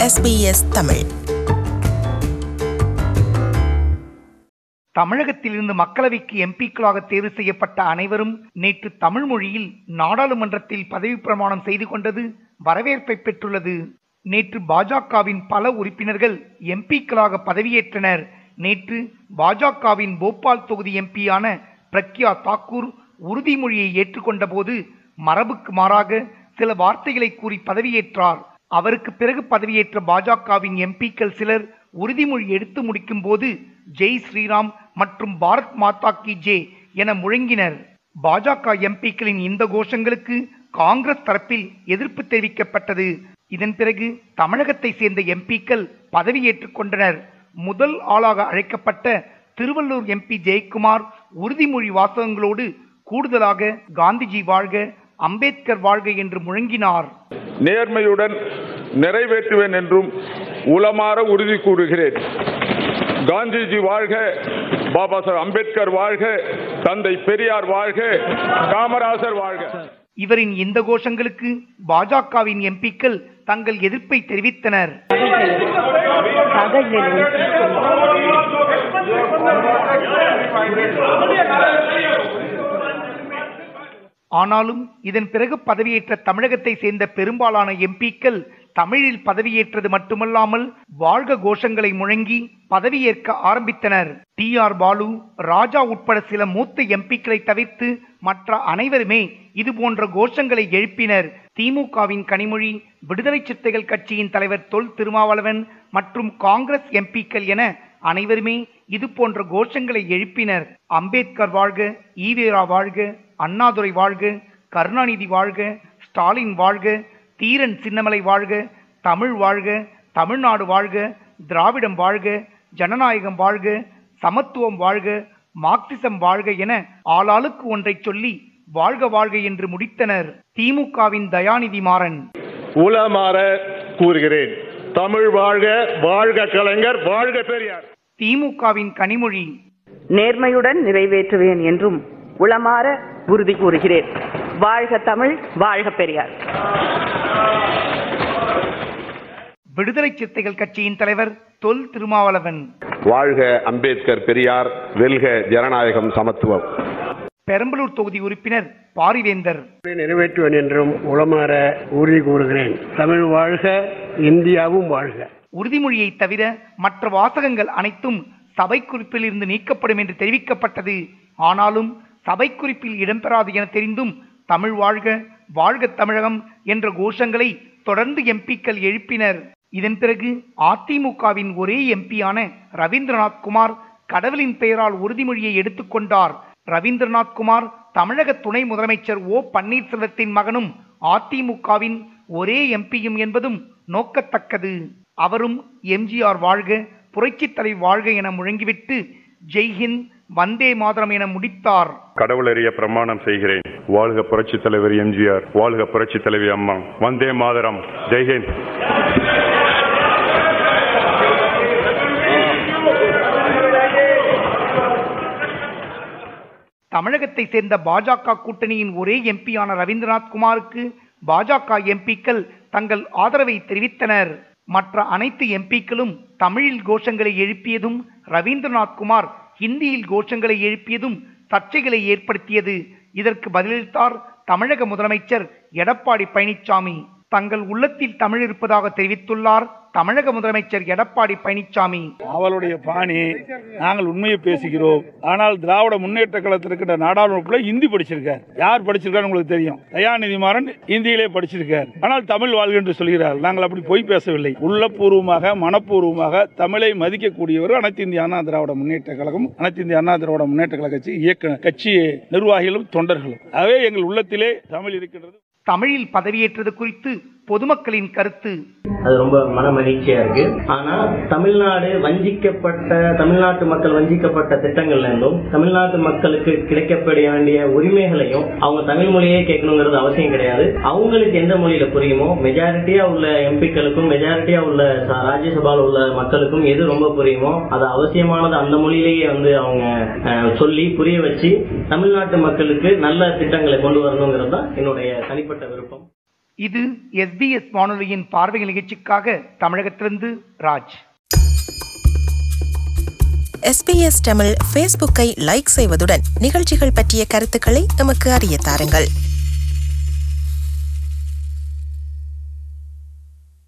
SBS Tamil தமிழகத்திலிருந்து மக்களவைக்கு எம்பிக்களாக தேர்வு செய்யப்பட்ட அனைவரும் நேற்று தமிழ் மொழியில் நாடாளுமன்றத்தில் பதவி பிரமாணம் செய்து கொண்டது வரவேற்பை பெற்றுள்ளது நேற்று பாஜகவின் பல உறுப்பினர்கள் எம்பிக்களாக பதவியேற்றனர் நேற்று பாஜகவின் போபால் தொகுதி எம்பியான பிரக்யா தாக்கூர் உறுதிமொழியை ஏற்றுக்கொண்ட போது மரபுக்கு மாறாக சில வார்த்தைகளை கூறி பதவியேற்றார் அவருக்கு பிறகு பதவியேற்ற பாஜகவின் எம்பிக்கள் சிலர் உறுதிமொழி எடுத்து முடிக்கும் போது ஜெய் ஸ்ரீராம் மற்றும் பாரத் மாதா கி ஜே என முழங்கினர் பாஜக எம்பிக்களின் இந்த கோஷங்களுக்கு காங்கிரஸ் தரப்பில் எதிர்ப்பு தெரிவிக்கப்பட்டது இதன் பிறகு தமிழகத்தை சேர்ந்த எம்பிக்கள் பதவியேற்றுக் கொண்டனர் முதல் ஆளாக அழைக்கப்பட்ட திருவள்ளூர் எம்பி ஜெயக்குமார் உறுதிமொழி வாசகங்களோடு கூடுதலாக காந்திஜி வாழ்க அம்பேத்கர் வாழ்க என்று முழங்கினார் நேர்மையுடன் நிறைவேற்றுவேன் என்றும் உளமாற உறுதி கூறுகிறேன் காந்திஜி வாழ்க பாபா சாஹேப் அம்பேத்கர் வாழ்க தந்தை பெரியார் வாழ்க காமராசர் வாழ்க இவரின் இந்த கோஷங்களுக்கு பாஜகவின் எம்பிக்கள் தங்கள் எதிர்ப்பை தெரிவித்தனர் ஆனாலும் இதன் பிறகு பதவியேற்ற தமிழகத்தை சேர்ந்த பெரும்பாலான எம்பிக்கள் தமிழில் பதவியேற்றது மட்டுமல்லாமல் வாழ்க கோஷங்களை முழங்கி பதவியேற்க ஆரம்பித்தனர் டி ஆர் பாலு ராஜா உட்பட சில மூத்த எம்பிக்களை தவிர்த்து மற்ற அனைவருமே இது போன்ற கோஷங்களை எழுப்பினர் திமுகவின் கனிமொழி விடுதலை சிறுத்தைகள் கட்சியின் தலைவர் தொல் திருமாவளவன் மற்றும் காங்கிரஸ் எம்பிக்கள் என அனைவருமே இது போன்ற கோஷங்களை எழுப்பினர் அம்பேத்கர் வாழ்க ஈவேரா வாழ்க அண்ணாதுரை வாழ்க கருணாநிதி வாழ்க ஸ்டாலின் வாழ்க தீரன் சின்னமலை வாழ்க தமிழ் வாழ்க தமிழ்நாடு வாழ்க திராவிடம் வாழ்க ஜனநாயகம் வாழ்க சமத்துவம் வாழ்க மார்க்சிசம் வாழ்க என ஆளாளுக்கு ஒன்றைச் சொல்லி வாழ்க வாழ்க என்று முடித்தனர் திமுகவின் தயாநிதி மாறன் உளமாற கூறுகிறேன் தமிழ் வாழ்க வாழ்க கலைஞர் வாழ்க பெரியார் திமுகவின் கனிமொழி நேர்மையுடன் நிறைவேற்றுவேன் என்றும் உளமாற உறுதி கூறுகிறேன் வாழ்க தமிழ் வாழ்க பெரியார் விடுதலை சிறுத்தைகள் கட்சியின் தலைவர் தொல் திருமாவளவன் வாழ்க அம்பேத்கர் பெரியார் வெல்க ஜனநாயகம் சமத்துவம் பெரம்பலூர் தொகுதி உறுப்பினர் பாரிவேந்தர் நிறைவேற்றுவேன் என்றும் உளமாற உறுதி கூறுகிறேன் தமிழ் வாழ்க இந்தியாவும் வாழ்க உறுதிமொழியை தவிர மற்ற வாசகங்கள் அனைத்தும் சபை குறிப்பில் இருந்து நீக்கப்படும் என்று தெரிவிக்கப்பட்டது ஆனாலும் சபை குறிப்பில் இடம்பெறாது என தெரிந்தும் தமிழ் வாழ்க வாழ்க தமிழகம் என்ற கோஷங்களை தொடர்ந்து எம்பிக்கள் எழுப்பினர் இதன் பிறகு அதிமுகவின் ஒரே எம்பியான ரவீந்திரநாத் குமார் கடவுளின் பெயரால் உறுதிமொழியை எடுத்துக்கொண்டார் ரவீந்திரநாத் குமார் தமிழக துணை முதலமைச்சர் ஓ பன்னீர்செல்வத்தின் மகனும் அதிமுகவின் ஒரே எம்பியும் என்பதும் நோக்கத்தக்கது அவரும் எம்ஜிஆர் வாழ்க புரட்சித் தலைவர் வாழ்க என முழங்கிவிட்டு ஜெய்ஹிந்த் வந்தே மாதரம் என முடித்தார் கடவுளறிய பிரமாணம் செய்கிறேன் வாழ்க புரட்சி தலைவர் எம்ஜிஆர் வாழ்க புரட்சி தலைவி அம்மா வந்தே மாதரம் ஜெய்ஹிந்த் தமிழகத்தை சேர்ந்த பாஜக கூட்டணியின் ஒரே எம்பியான ரவீந்திரநாத் குமாருக்கு பாஜக எம்பிக்கள் தங்கள் ஆதரவை தெரிவித்தனர் மற்ற அனைத்து எம்பிக்களும் தமிழில் கோஷங்களை எழுப்பியதும் ரவீந்திரநாத் குமார் ஹிந்தியில் கோஷங்களை எழுப்பியதும் சர்ச்சைகளை ஏற்படுத்தியது இதற்கு பதிலளித்தார் தமிழக முதலமைச்சர் எடப்பாடி பழனிசாமி தங்கள் உள்ளத்தில் தமிழ் இருப்பதாக தெரிவித்துள்ளார் தமிழக முதலமைச்சர் எடப்பாடி பழனிசாமி அவளுடைய பாணி நாங்கள் உண்மையை பேசுகிறோம் ஆனால் திராவிட முன்னேற்ற கழகத்தில் இருக்கின்ற நாடாளுமன்ற இந்தி படிச்சிருக்கார் யார் படிச்சிருக்காரு உங்களுக்கு தெரியும் தயாநிதி மாறன் இந்தியிலே படிச்சிருக்கார் ஆனால் தமிழ் வாழ்க என்று சொல்கிறார் நாங்கள் அப்படி பொய் பேசவில்லை உள்ளபூர்வமாக மனப்பூர்வமாக தமிழை மதிக்கக்கூடியவர் அனைத்து இந்திய அண்ணா திராவிட முன்னேற்ற கழகம் அனைத்து இந்திய அண்ணா திராவிட முன்னேற்ற கழக கட்சி இயக்க கட்சி நிர்வாகிகளும் தொண்டர்களும் ஆகவே எங்கள் உள்ளத்திலே தமிழ் இருக்கின்றது தமிழில் பதவியேற்றது குறித்து பொதுமக்களின் கருத்து அது ரொம்ப மன மகிழ்ச்சியா இருக்கு ஆனா தமிழ்நாடு வஞ்சிக்கப்பட்ட தமிழ்நாட்டு மக்கள் வஞ்சிக்கப்பட்ட திட்டங்கள்ல இருந்தும் தமிழ்நாட்டு மக்களுக்கு கிடைக்கப்பட வேண்டிய உரிமைகளையும் அவங்க தமிழ் மொழியே கேட்கணுங்கிறது அவசியம் கிடையாது அவங்களுக்கு எந்த மொழியில புரியுமோ மெஜாரிட்டியா உள்ள எம்பிக்களுக்கும் மெஜாரிட்டியா உள்ள ச- ராஜ்யசபால உள்ள மக்களுக்கும் எது ரொம்ப புரியுமோ அது அவசியமானது அந்த மொழியிலேயே வந்து அவங்க அஹ், சொல்லி புரிய வச்சு தமிழ்நாட்டு மக்களுக்கு நல்ல திட்டங்களை கொண்டு வரணுங்கிறது தான் என்னுடைய தனிப்பட்ட விருப்பம் இது எஸ்பிஎஸ் வானொலியின் பார்வை நிகழ்ச்சிக்காக தமிழகத்திலிருந்து ராஜ் எஸ்பிஎஸ் தமிழ் ஃபேஸ்புக்கை லைக் செய்வதுடன் நிகழ்ச்சிகள் பற்றிய கருத்துக்களை எமக்கு அறிய தாருங்கள்